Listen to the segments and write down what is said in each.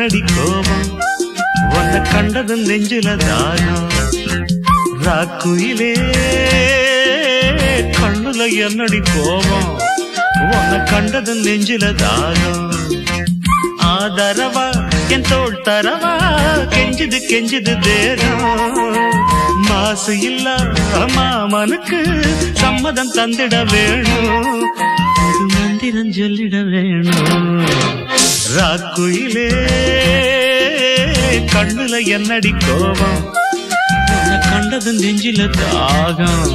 என்னடி கோபம் உன்னை கண்டது நெஞ்சில தாகம் ராக்குயிலே கண்ணுல என்னடி கோபம் உன்னை கண்டது நெஞ்சில தாகம் ஆதரவா என் தோள் தரவா கெஞ்சுது கெஞ்சுது தேகம் மாசு இல்ல மாமனுக்கு சம்மதம் தந்திட வேணும் ஒரு மந்திரம் சொல்லிட வேணும் ராக்குயிலே கண்ணுல என்னடி கோபம் உன்னை கண்டது நெஞ்சில தாகம்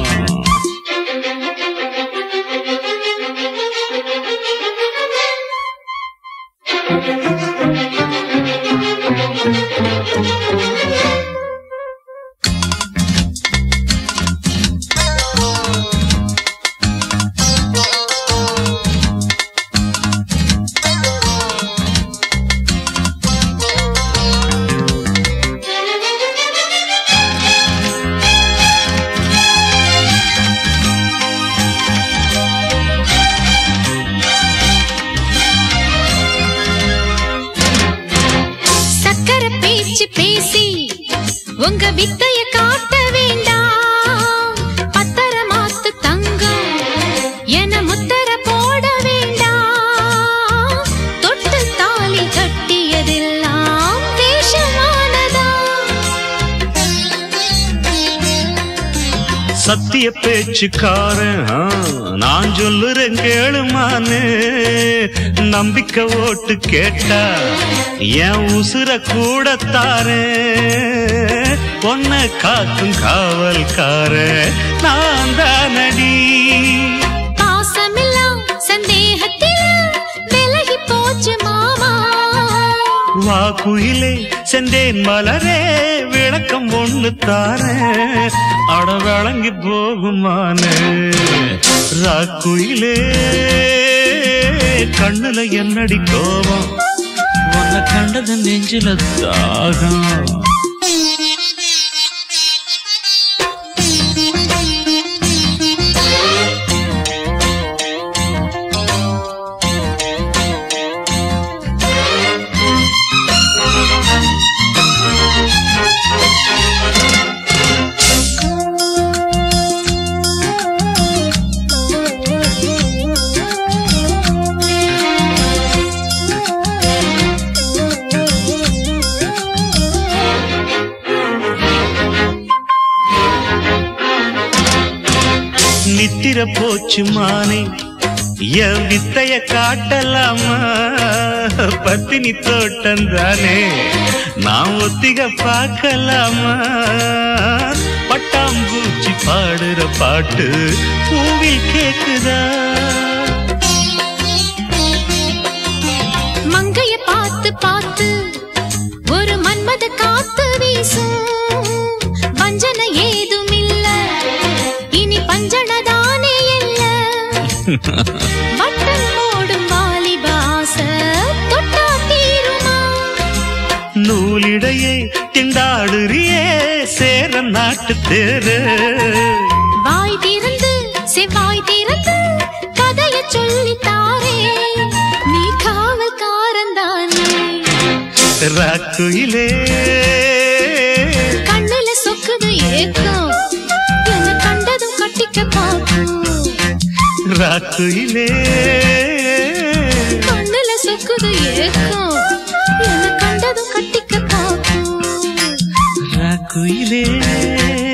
சக்கர பேச்சு பேசி உங்க வித்தைய காட்ட வேண்டாம் பத்தரமாத்து தங்கம் என முத்தர போட வேண்டாம் தொட்டு தாலி கட்டியதெல்லாம் வேஷமானதா சத்திய பேச்சுக்காரன் ஆ, நான் சொல்லுறேன் கேளுமானு நம்பிக்கை ஓட்டு கேட்டா என் உசுர கூட தாரே பொன்ன காக்கும் காவல்கார நான் தானடி பாசமெல்லாம் சந்தேகத்தில் விலகி போச்சு மாமா வா குயிலே செந்தேன் மலரே விளக்கம் ஒண்ணு தாரேன் அட விளங்கி போகுமானே ராக்குயிலே கண்ணுல என்னடி கோபம் உன்னை கண்டது நெஞ்சில தாகம் நித்திர போச்சு மானே என் வித்தைய காட்டலாமா பத்தினி தோட்டம் தானே நான் ஒத்திக பார்க்கலாமா பட்டாம்பூச்சி பாடுற பாட்டு பூவில் கேக்குதா மங்கைய பார்த்து பார்த்து ஒரு மன்மத காத்து வீசும் வஞ்சன ஏதும் இல்ல இனி பஞ்சனதானே இல்ல வட்டம் போடும் வாலிபாச தொட்டா தீருமா நூலிடையே திண்டாடுறியே சேர நாட்டு தேரு வாய் திறந்து செவ்வாய் திறந்து கதைய சொல்லி தாரே நீ காவல்காரன் தானே ராக்குயிலே கண்ணுல சொக்குது ஏக்கம் என்ன கண்டதும் கட்டிக்க பார்க்கும் ராக்குயிலே கண்ணுல சொக்குது ஏக்கம் என்ன கண்டதும் கட்டிக்க பார்க்கும் ராக்குயிலே